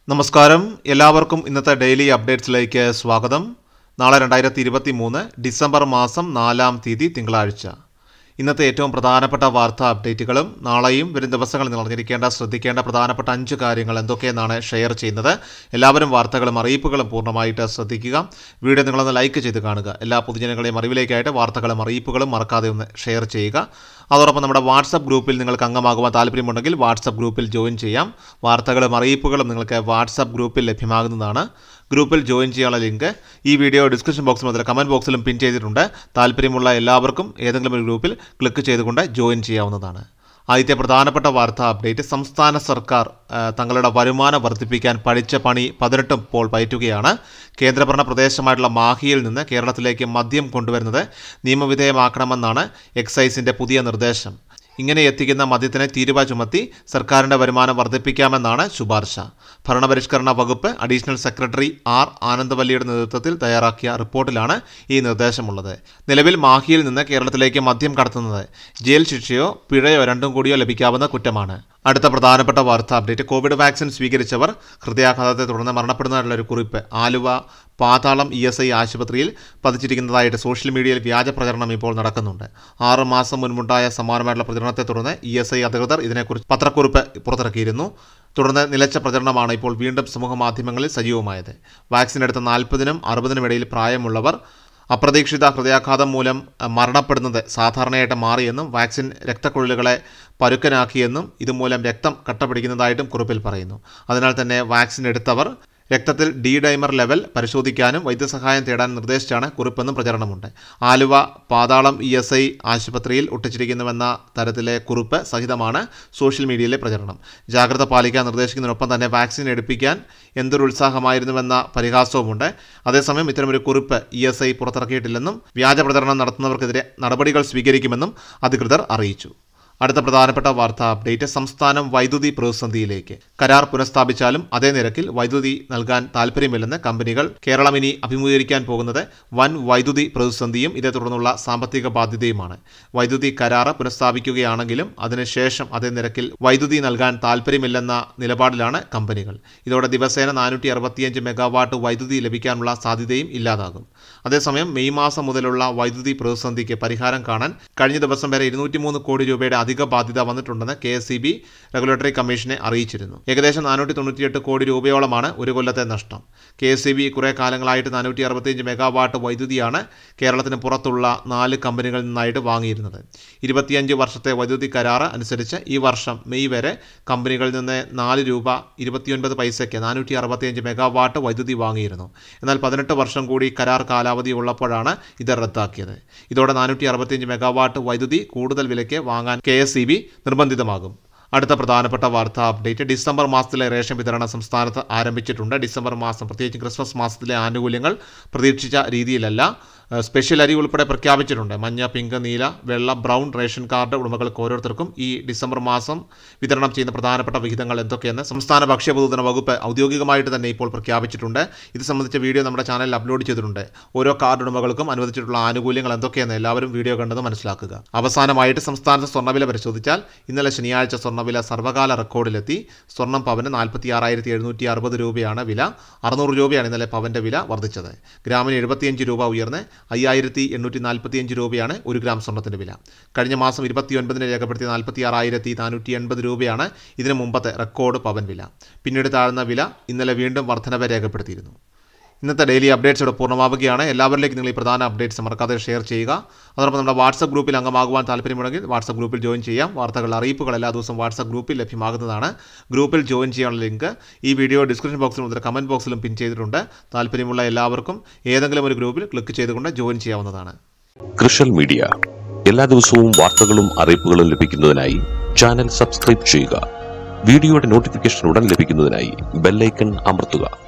നമസ്കാരം എല്ലാവർക്കും ഇന്നത്തെ ഡെയിലി അപ്ഡേറ്റ്സിലേക്ക് സ്വാഗതം നാളെ രണ്ടായിരത്തി ഇരുപത്തി മൂന്ന് ഡിസംബർ മാസം നാലാം തീയതി തിങ്കളാഴ്ച ഇന്നത്തെ ഏറ്റവും പ്രധാനപ്പെട്ട വാർത്താ അപ്ഡേറ്റുകളും നാളെയും വരും ദിവസങ്ങളിൽ നിങ്ങൾ അറിഞ്ഞിരിക്കേണ്ട ശ്രദ്ധിക്കേണ്ട പ്രധാനപ്പെട്ട അഞ്ച് കാര്യങ്ങൾ എന്തൊക്കെയെന്നാണ് ഷെയർ ചെയ്യുന്നത് എല്ലാവരും വാർത്തകളും അറിയിപ്പുകളും പൂർണ്ണമായിട്ട് ശ്രദ്ധിക്കുക വീഡിയോ നിങ്ങളൊന്ന് ലൈക്ക് ചെയ്ത് കാണുക എല്ലാ പൊതുജനങ്ങളെയും അറിവിലേക്കായിട്ട് വാർത്തകളും അറിയിപ്പുകളും മറക്കാതെ ഒന്ന് ഷെയർ ചെയ്യുക അതോടൊപ്പം നമ്മുടെ വാട്സപ്പ് ഗ്രൂപ്പിൽ നിങ്ങൾക്ക് അംഗമാകുവാൻ താല്പര്യമുണ്ടെങ്കിൽ വാട്സപ്പ് ഗ്രൂപ്പിൽ ജോയിൻ ചെയ്യാം വാർത്തകളും അറിയിപ്പുകളും നിങ്ങൾക്ക് വാട്സപ്പ് ഗ്രൂപ്പിൽ ലഭ്യമാകുന്നതാണ് ഗ്രൂപ്പിൽ ജോയിൻ ചെയ്യാനുള്ള ലിങ്ക് ഈ വീഡിയോ ഡിസ്ക്രിപ്ഷൻ ബോക്സിൽ മുതൽ കമൻറ്റ് ബോക്സിലും പിൻ ചെയ്തിട്ടുണ്ട് താല്പര്യമുള്ള എല്ലാവർക്കും ഏതെങ്കിലും ഒരു ഗ്രൂപ്പിൽ ക്ലിക്ക് ചെയ്തുകൊണ്ട് ജോയിൻ ചെയ്യാവുന്നതാണ് ആദ്യത്തെ പ്രധാനപ്പെട്ട വാർത്താ അപ്ഡേറ്റ് സംസ്ഥാന സർക്കാർ ആ, തങ്ങളുടെ വരുമാനം വർദ്ധിപ്പിക്കാൻ പഠിച്ച പണി പതിനെട്ടും ഇപ്പോൾ പയറ്റുകയാണ് കേന്ദ്രഭരണ പ്രദേശമായിട്ടുള്ള മാഹിയിൽ നിന്ന് കേരളത്തിലേക്ക് മദ്യം കൊണ്ടുവരുന്നത് നിയമവിധേയമാക്കണമെന്നാണ് എക്സൈസിൻ്റെ പുതിയ നിർദ്ദേശം ഇങ്ങനെ എത്തിക്കുന്ന മദ്യത്തിന് തീരുവ ചുമത്തി സർക്കാരിൻ്റെ വരുമാനം വർദ്ധിപ്പിക്കാമെന്നാണ് ശുപാർശ ഭരണപരിഷ്കരണ വകുപ്പ് അഡീഷണൽ സെക്രട്ടറി ആർ ആനന്ദവല്ലിയുടെ നേതൃത്വത്തിൽ തയ്യാറാക്കിയ റിപ്പോർട്ടിലാണ് ഈ നിർദ്ദേശമുള്ളത് നിലവിൽ മാഹിയിൽ നിന്ന് കേരളത്തിലേക്ക് മദ്യം കടത്തുന്നത് ജയിൽ ശിക്ഷയോ പിഴയോ രണ്ടും കൂടിയോ ലഭിക്കാവുന്ന കുറ്റമാണ് അടുത്ത പ്രധാനപ്പെട്ട വാർത്താ അപ്ഡേറ്റ് കോവിഡ് വാക്സിൻ സ്വീകരിച്ചവർ ഹൃദയാഘാതത്തെ തുടർന്ന് മരണപ്പെടുന്നതായിട്ടുള്ള ഒരു കുറിപ്പ് ആലുവ പാതാളം ഇ എസ് ഐ ആശുപത്രിയിൽ പതിച്ചിരിക്കുന്നതായിട്ട് സോഷ്യൽ മീഡിയയിൽ വ്യാജ പ്രചരണം ഇപ്പോൾ നടക്കുന്നുണ്ട് ആറ് മാസം മുൻപുണ്ടായ സമാനമായിട്ടുള്ള പ്രചരണത്തെ തുടർന്ന് ഇ എസ് ഐ അധികൃതർ ഇതിനെക്കുറിച്ച് പത്രക്കുറിപ്പ് പുറത്തിറക്കിയിരുന്നു തുടർന്ന് നിലച്ച പ്രചരണമാണ് ഇപ്പോൾ വീണ്ടും സമൂഹ മാധ്യമങ്ങളിൽ സജീവമായത് വാക്സിൻ എടുത്ത നാൽപ്പതിനും അറുപതിനും ഇടയിൽ പ്രായമുള്ളവർ അപ്രതീക്ഷിത ഹൃദയാഘാതം മൂലം അഹ്, മരണപ്പെടുന്നത് സാധാരണയായിട്ട് മാറിയെന്നും വാക്സിൻ രക്തക്കുഴലുകളെ പരുക്കനാക്കിയെന്നും ഇതുമൂലം രക്തം കട്ടപിടിക്കുന്നതായിട്ടും കുറിപ്പിൽ പറയുന്നു അതിനാൽ തന്നെ വാക്സിൻ എടുത്തവർ രക്തത്തിൽ ഡി ഡൈമർ ലെവൽ പരിശോധിക്കാനും വൈദ്യസഹായം തേടാൻ നിർദ്ദേശിച്ചാണ് കുറിപ്പെന്നും പ്രചരണമുണ്ട് ആലുവ പാതാളം ഇ എസ് ഐ ആശുപത്രിയിൽ ഒട്ടിച്ചിരിക്കുന്നുവെന്ന തരത്തിലെ കുറിപ്പ് സഹിതമാണ് സോഷ്യൽ മീഡിയയിലെ പ്രചരണം ജാഗ്രത പാലിക്കാൻ നിർദ്ദേശിക്കുന്നതിനൊപ്പം തന്നെ വാക്സിൻ എടുപ്പിക്കാൻ എന്തൊരു ഉത്സാഹമായിരുന്നുവെന്ന പരിഹാസവുമുണ്ട് അതേസമയം ഇത്തരമൊരു കുറിപ്പ് ഇ എസ് ഐ പുറത്തിറക്കിയിട്ടില്ലെന്നും വ്യാജ പ്രചരണം നടത്തുന്നവർക്കെതിരെ നടപടികൾ സ്വീകരിക്കുമെന്നും അധികൃതർ അറിയിച്ചു അടുത്ത പ്രധാനപ്പെട്ട വാർത്താ അപ്ഡേറ്റ് സംസ്ഥാനം വൈദ്യുതി പ്രതിസന്ധിയിലേക്ക് കരാർ പുനഃസ്ഥാപിച്ചാലും അതേ നിരക്കിൽ വൈദ്യുതി നൽകാൻ താൽപ്പര്യമില്ലെന്ന് കമ്പനികൾ കേരളം ഇനി അഭിമുഖീകരിക്കാൻ പോകുന്നത് വൻ വൈദ്യുതി പ്രതിസന്ധിയും ഇതേ തുടർന്നുള്ള സാമ്പത്തിക ബാധ്യതയുമാണ് വൈദ്യുതി കരാറ് പുനഃസ്ഥാപിക്കുകയാണെങ്കിലും അതിനുശേഷം അതേ നിരക്കിൽ വൈദ്യുതി നൽകാൻ താൽപ്പര്യമില്ലെന്ന നിലപാടിലാണ് കമ്പനികൾ ഇതോടെ ദിവസേന നാനൂറ്റി അറുപത്തിയഞ്ച് മെഗാവാട്ട് വൈദ്യുതി ലഭിക്കാനുള്ള സാധ്യതയും ഇല്ലാതാകും അതേസമയം മെയ് മാസം മുതലുള്ള വൈദ്യുതി പ്രതിസന്ധിക്ക് പരിഹാരം കാണാൻ കഴിഞ്ഞ ദിവസം വരെ ഇരുന്നൂറ്റിമൂന്ന് കോടി രൂപയുടെ അധിക ബാധ്യത വന്നിട്ടുണ്ടെന്ന് K S C B regulatory കമ്മീഷനെ അറിയിച്ചിരുന്നു ഏകദേശം നാനൂറ്റി തൊണ്ണൂറ്റിയെട്ട് കോടി രൂപയോളമാണ് ഒരു കൊല്ലത്തെ നഷ്ടം കെ എസ് സി ബി കുറേ കാലങ്ങളായിട്ട് നാനൂറ്റി അറുപത്തിയഞ്ച് മെഗാവാട്ട് വൈദ്യുതിയാണ് കേരളത്തിന് പുറത്തുള്ള നാല് കമ്പനികളിൽ നിന്നായിട്ട് വാങ്ങിയിരുന്നത് ഇരുപത്തിയഞ്ച് വർഷത്തെ വൈദ്യുതി കരാറ് അനുസരിച്ച് ഈ വർഷം മെയ് വരെ കമ്പനികളിൽ നിന്ന് നാല് രൂപ ഇരുപത്തിയൊൻപത് പൈസയ്ക്ക് നാനൂറ്റി അറുപത്തിയഞ്ച് മെഗാവാട്ട് വൈദ്യുതി വാങ്ങിയിരുന്നു എന്നാൽ പതിനെട്ട് വർഷം കൂടി കരാർ കാലാവധി ഉള്ളപ്പോഴാണ് ഇത് റദ്ദാക്കിയത് ഇതോടെ നാനൂറ്റി അറുപത്തിയഞ്ച് മെഗാവാട്ട് വൈദ്യുതി കൂടുതൽ വിലയ്ക്ക് വാങ്ങാൻ കെ എസ് നിർബന്ധിതമാകും അടുത്ത പ്രധാനപ്പെട്ട വാർത്താ അപ്ഡേറ്റ് ഡിസംബർ മാസത്തിലെ റേഷൻ വിതരണം സംസ്ഥാനത്ത് ആരംഭിച്ചിട്ടുണ്ട് ഡിസംബർ മാസം പ്രത്യേകിച്ച് ക്രിസ്മസ് മാസത്തിലെ ആനുകൂല്യങ്ങൾ പ്രതീക്ഷിച്ച രീതിയിലല്ല ഏഹ് സ്പെഷ്യൽ അരി ഉൾപ്പെടെ പ്രഖ്യാപിച്ചിട്ടുണ്ട് മഞ്ഞ പിങ്ക് നീല വെള്ള ബ്രൗൺ റേഷൻ കാർഡ് ഉടമകൾക്ക് ഓരോരുത്തർക്കും ഈ ഡിസംബർ മാസം വിതരണം ചെയ്യുന്ന പ്രധാനപ്പെട്ട വിഹിതങ്ങൾ എന്തൊക്കെയെന്ന് സംസ്ഥാന ഭക്ഷ്യപൊതുജന വകുപ്പ് ഔദ്യോഗികമായിട്ട് തന്നെ ഇപ്പോൾ പ്രഖ്യാപിച്ചിട്ടുണ്ട് ഇത് സംബന്ധിച്ച വീഡിയോ നമ്മുടെ ചാനലിൽ അപ്ലോഡ് ചെയ്തിട്ടുണ്ട് ഓരോ കാർഡ് ഉടമകൾക്കും അനുവദിച്ചിട്ടുള്ള ആനുകൂല്യങ്ങൾ എന്തൊക്കെയെന്ന് എല്ലാവരും വീഡിയോ കണ്ടത് മനസ്സിലാക്കുക അവസാനമായിട്ട് സംസ്ഥാനത്തെ സ്വർണ്ണവില പരിശോധിച്ചാൽ ഇന്നലെ ശനിയാഴ്ച സ്വർണ്ണവില സർവ്വകാല റെക്കോർഡിലെത്തി സ്വർണ്ണം പവന് നാൽപ്പത്തി ആറായിരത്തി എഴുന്നൂറ്റി അറുപത് രൂപയാണ് വില അറുന്നൂറ് രൂപയാണ് ഇന്നലെ പവന്റെ വില വർദ്ധിച്ചത് ഗ്രാമിന് എഴുപത്തിയഞ്ച് രൂപ ഉയർന്ന് അയ്യായിരത്തി എണ്ണൂറ്റി നാൽപ്പത്തിയഞ്ച് രൂപയാണ് ഒരു ഗ്രാം സ്വർണ്ണത്തിന്റെ വില കഴിഞ്ഞ മാസം ഇരുപത്തിയൊൻപതിന് രേഖപ്പെടുത്തിയ നാൽപ്പത്തി ആറായിരത്തി നാനൂറ്റി എൺപത് രൂപയാണ് ഇതിനു മുമ്പത്തെ റെക്കോർഡ് പവൻ വില പിന്നീട് താഴ്ന്ന വില ഇന്നലെ വീണ്ടും വർധനവ് രേഖപ്പെടുത്തിയിരുന്നു ഇന്നത്തെ ഡെയിലി അപ്ഡേറ്റ്സ് ഇവിടെ പൂർണ്ണമാവുകയാണ് എല്ലാവരിലേക്കും നിങ്ങൾ ഈ പ്രധാന അപ്ഡേറ്റ്സ് മറക്കാതെ ഷെയർ ചെയ്യുക അതോടൊപ്പം നമ്മുടെ വാട്സപ്പ് ഗ്രൂപ്പിൽ അംഗമാകുവാൻ താല്പര്യമുണ്ടെങ്കിൽ വാട്സപ്പ് ഗ്രൂപ്പിൽ ജോയിൻ ചെയ്യാം വാർത്തകൾ അറിയിപ്പുകൾ എല്ലാ ദിവസവും വാട്സപ്പ് ഗ്രൂപ്പിൽ ലഭ്യമാകുന്നതാണ് ഗ്രൂപ്പിൽ ജോയിൻ ചെയ്യാനുള്ള ലിങ്ക് ഈ വീഡിയോ ഡിസ്ക്രിപ്ഷൻ ബോക്സിൽ മുതൽ കമൻറ്റ് ബോക്സിലും പിൻ ചെയ്തിട്ടുണ്ട് താല്പര്യമുള്ള എല്ലാവർക്കും ഏതെങ്കിലും ഒരു ഗ്രൂപ്പിൽ ക്ലിക്ക് ചെയ്തുകൊണ്ട് ജോയിൻ ചെയ്യാവുന്നതാണ് കൃഷൽ മീഡിയ എല്ലാ ദിവസവും വാർത്തകളും അറിയിപ്പുകളും ലഭിക്കുന്നതിനായി ചാനൽ സബ്സ്ക്രൈബ് ചെയ്യുക വീഡിയോയുടെ നോട്ടിഫിക്കേഷൻ ഉടൻ ലഭിക്കുന്നതിനായി ബെല്ലൈക്കൺ അമർത്തുക